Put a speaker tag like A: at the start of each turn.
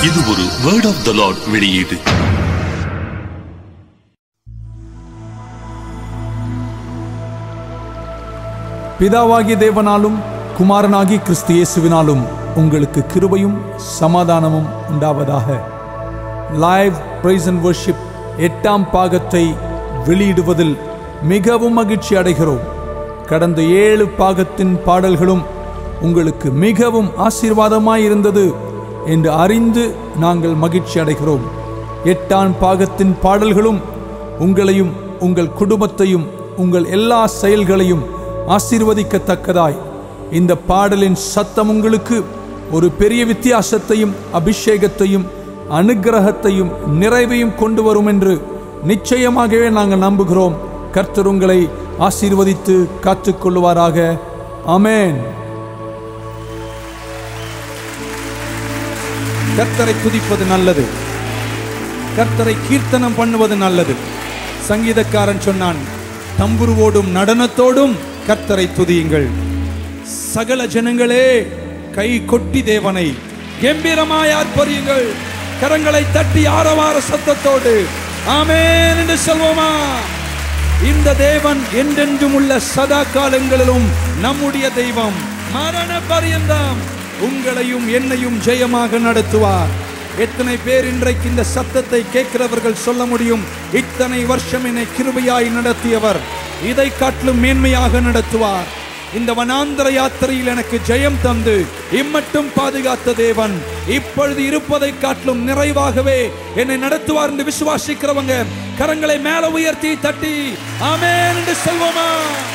A: இது ஒரு word of the Lord வெளியீடு
B: பிதாவாகிய தேவனாலும் குமாரனாகி கிறிஸ்து இயேசுவினாலும் உங்களுக்கு கிருபையும் சமாதானமும் உண்டாவதாக லைவ் பிரைஸ் அண்ட் வர்ஷிப் எட்டாம் பாகத்தை வெளியிடுவதில் மிகவும் மகிழ்ச்சி அடைகிறோம் கடந்த ஏழு பாகத்தின் பாடல்களும் உங்களுக்கு மிகவும் ஆசீர்வாதமாய் இருந்தது என்று அறிந்து நாங்கள் மகிழ்ச்சி அடைகிறோம் எட்டாம் பாகத்தின் பாடல்களும் உங்களையும் உங்கள் குடும்பத்தையும் உங்கள் எல்லா செயல்களையும் ஆசீர்வதிக்கத்தக்கதாய் இந்த பாடலின் சத்தம் உங்களுக்கு ஒரு பெரிய வித்தியாசத்தையும் அபிஷேகத்தையும் அனுக்கிரகத்தையும் நிறைவையும் கொண்டு வரும் என்று நிச்சயமாகவே நாங்கள் நம்புகிறோம் கர்த்தர் உங்களை ஆசீர்வதித்து காத்துக்கொள்வாராக ஆமென் கர்த்தரை துதிப்பது நல்லது கர்த்தரை கீர்த்தனம் பண்ணுவது நல்லது சங்கீதக்காரன் சொன்னான் தம்புருவோடும் நடனத்தோடும் கர்த்தரை துதியுங்கள் சகல ஜனங்களே கை கொட்டி தேவனை கம்பீரமாய் ஆர்ப்பரியுங்கள் கரங்களை தட்டி ஆரவார சத்தத்தோடு ஆமென் என்று சொல்வோமா இந்த தேவன் என்றென்றும் உள்ள சதா காலங்களிலும் நம்முடைய தெய்வம் மரண பரியந்தம் உங்களையும் என்னையும் ஜெயமாக நடத்துவார் எத்தனை பேர் இன்றைக்கு இந்த சத்தத்தை கேட்கிறவர்கள் சொல்ல முடியும் இத்தனை வருஷம் என்னை கிருபையாய் நடத்தியவர் இதை காட்டிலும் மேன்மையாக நடத்துவார் இந்த வனாந்தர யாத்திரையில் எனக்கு ஜெயம் தந்து இம்மட்டும் பாதுகாத்த தேவன் இப்பொழுது இருப்பதை காட்டிலும் நிறைவாகவே என்னை நடத்துவார் என்று விசுவாசிக்கிறவங்க கரங்களை மேல உயர்த்தி தட்டி ஆமென் என்று சொல்வோமா